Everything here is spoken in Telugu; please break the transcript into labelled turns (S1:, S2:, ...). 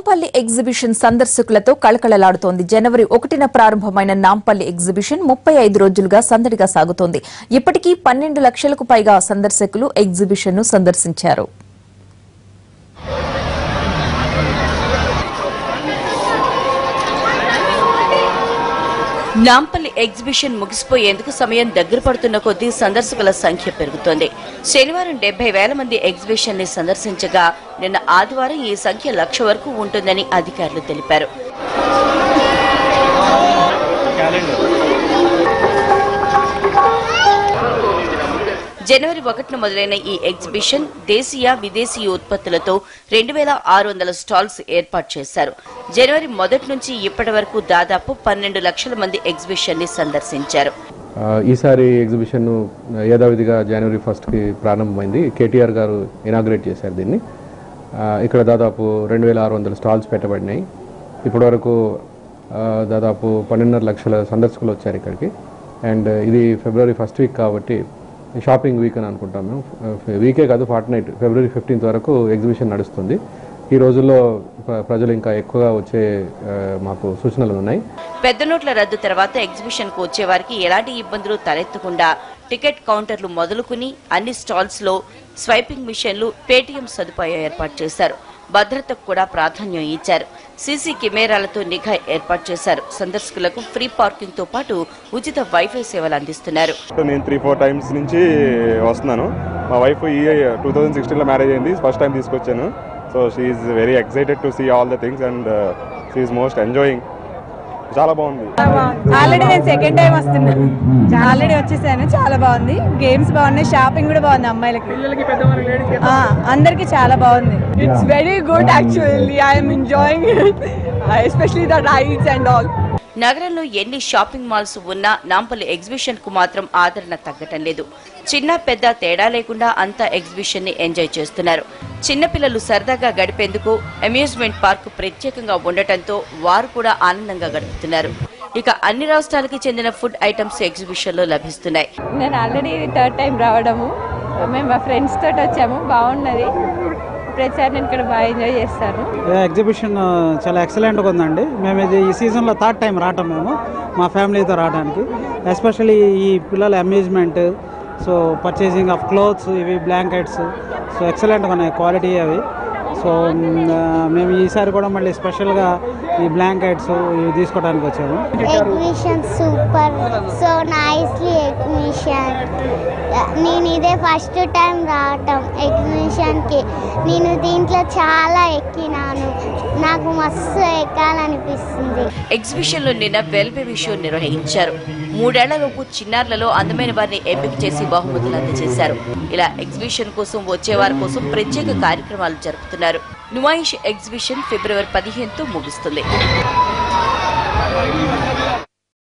S1: నాంపల్లి ఎగ్జిబిషన్ సందర్శకులతో కళకళలాడుతోంది జనవరి ఒకటిన ప్రారంభమైన నాంపల్లి ఎగ్జిబిషన్ ముప్పై ఐదు రోజులుగా సందడిగా సాగుతోంది ఇప్పటికీ పన్నెండు లక్షలకు పైగా సందర్శకులు ఎగ్జిబిషన్ ను సందర్శించారు
S2: నాంపల్లి ఎగ్జిబిషన్ ముగిసిపోయేందుకు సమయం దగ్గర పడుతున్న కొద్దీ సందర్శకుల సంఖ్య పెరుగుతోంది శనివారం డెబ్బై వేల మంది ఎగ్జిబిషన్ ని సందర్శించగా నిన్న ఆదివారం ఈ సంఖ్య లక్ష వరకు ఉంటుందని అధికారులు తెలిపారు జనవరి ఒకటిన మొదలైన ఈ ఎగ్జిబిషన్ దేశీయ విదేశీ ఉత్పత్తులతో రెండు వేల ఆరు వందల స్టాల్స్ ఏర్పాటు చేశారు జనవరి మొదటి నుంచి ఇప్పటి వరకు దాదాపు పన్నెండు లక్షల మంది ఎగ్జిబిషన్ ని సందర్శించారు
S3: ఆ, ఈసారి ఎగ్జిబిషన్ యథావిధిగా జనవరి ఫస్ట్కి ప్రారంభమైంది కేటీఆర్ గారు ఇనాగ్రేట్ చేశారు దీన్ని ఆ, ఇక్కడ దాదాపు రెండు వేల ఆరు వందల స్టాల్స్ పెట్టబడినాయి ఇప్పటివరకు ఆ, దాదాపు పన్నెండున్నర లక్షల సందర్శకులు వచ్చారు ఇక్కడికి అండ్ ఇది ఫిబ్రవరి ఫస్ట్ వీక్ కాబట్టి షాపింగ్ వీక్ అని అనుకుంటాం మేము వీకే కాదు ఫార్ట్ నైట్ ఫిబ్రవరి ఫిఫ్టీన్త్ వరకు ఎగ్జిబిషన్ నడుస్తుంది ఈ రోజుల్లో ప్ర- ప్రజలు ఇంకా ఎక్కువగా వచ్చే ఆ, మాకు సూచనలు ఉన్నాయి
S2: పెద్ద నోట్ల రద్దు తర్వాత ఎగ్జిబిషన్ కు వచ్చే వారికి ఎలాంటి ఇబ్బందులు తలెత్తకుండా టికెట్ కౌంటర్లు మొదలుకుని అన్ని స్టాల్స్ లో స్వైపింగ్ మిషన్లు పేటీఎం సదుపాయం ఏర్పాటు చేశారు భద్రతకు కూడా ప్రాధాన్యం ఇచ్చారు సీసీ కెమెరాలతో నిఘా ఏర్పాటు చేశారు సందర్శకులకు ఫ్రీ పార్కింగ్ తో పాటు ఉచిత వైఫై సేవలు అందిస్తున్నారు
S4: నేను త్రీ ఫోర్ టైమ్స్ నుంచి వస్తున్నాను మా వైఫ్ ఈ టూ థౌజండ్ సిక్స్టీన్లో మ్యారేజ్ అయింది ఫస్ట్ టైం తీసుకొచ్చాను so she very excited to see all the things and she most enjoying చాలా బాగుంది
S5: ఆల్రెడీ నేను సెకండ్ టైం వస్తున్నాను ఆల్రెడీ వచ్చేసాను చాలా బాగుంది గేమ్స్ బాగున్నాయి షాపింగ్ కూడా బాగుంది అమ్మాయిలకి ఆ, అందరికి చాలా బాగుంది it's very good actually I'm enjoying it especially the rides and all
S2: నగరంలో ఎన్ని షాపింగ్ మాల్స్ ఉన్నా నాంపల్లి ఎగ్జిబిషన్ కు మాత్రం ఆదరణ తగ్గటం లేదు చిన్న పెద్ద తేడా లేకుండా అంతా ఎగ్జిబిషన్ ని ఎంజాయ్ చేస్తున్నారు చిన్నపిల్లలు సరదాగా గడిపేందుకు అమ్యూజ్మెంట్ పార్క్ ప్రత్యేకంగా ఉండటంతో వారు కూడా ఆనందంగా గడుపుతున్నారు ఇక అన్ని రాష్ట్రాలకి చెందిన ఫుడ్ ఐటమ్స్ ఎగ్జిబిషన్ లో లభిస్తున్నాయి
S5: నేను ఆల్రెడీ థర్డ్ టైం రావడము మేము మా ఫ్రెండ్స్ తోటి వచ్చాము బాగున్నది ప్రతిసారి నేను ఇక్కడ బాగా ఎంజాయ్ చేస్తాను
S6: ఎగ్జిబిషన్ చాలా ఎక్సలెంట్గా ఉందండి మేము ఇది ఈ సీజన్లో థర్డ్ టైం రావటం మేము మా ఫ్యామిలీతో రావడానికి ఎస్పెషల్లీ ఈ పిల్లల amusement so purchasing of clothes ఇవి బ్లాంకెట్స్ సో ఎక్సలెంట్గా ఉన్నాయి క్వాలిటీ అవి సో మ్, ఆ, మేము ఈసారి కూడా మళ్ళీ స్పెషల్గా ఈ బ్లాంకెట్స్ ఇవి తీసుకోవడానికి వచ్చాము
S7: exhibition super so nicely exhibition నేను ఇదే ఫస్ట్ టైం రావటం ఎగ్జిబిషన్కి నేను దీంట్లో చాలా ఎక్కినాను నాకు మస్తు ఎక్కాలనిపిస్తుంది
S2: ఎగ్జిబిషన్ లో నిన్న వెల్ బేబీ షో నిర్వహించారు మూడేళ్లలోపు చిన్నారులలో అందమైన వారిని ఎంపిక చేసి బహుమతులు అందజేశారు ఇలా ఎగ్జిబిషన్ కోసం వచ్చే వారి కోసం ప్రత్యేక కార్యక్రమాలు జరుపుతున్నారు నుమాయిష్ ఎగ్జిబిషన్ ఫిబ్రవరి పదిహేనుతో ముగుస్తుంది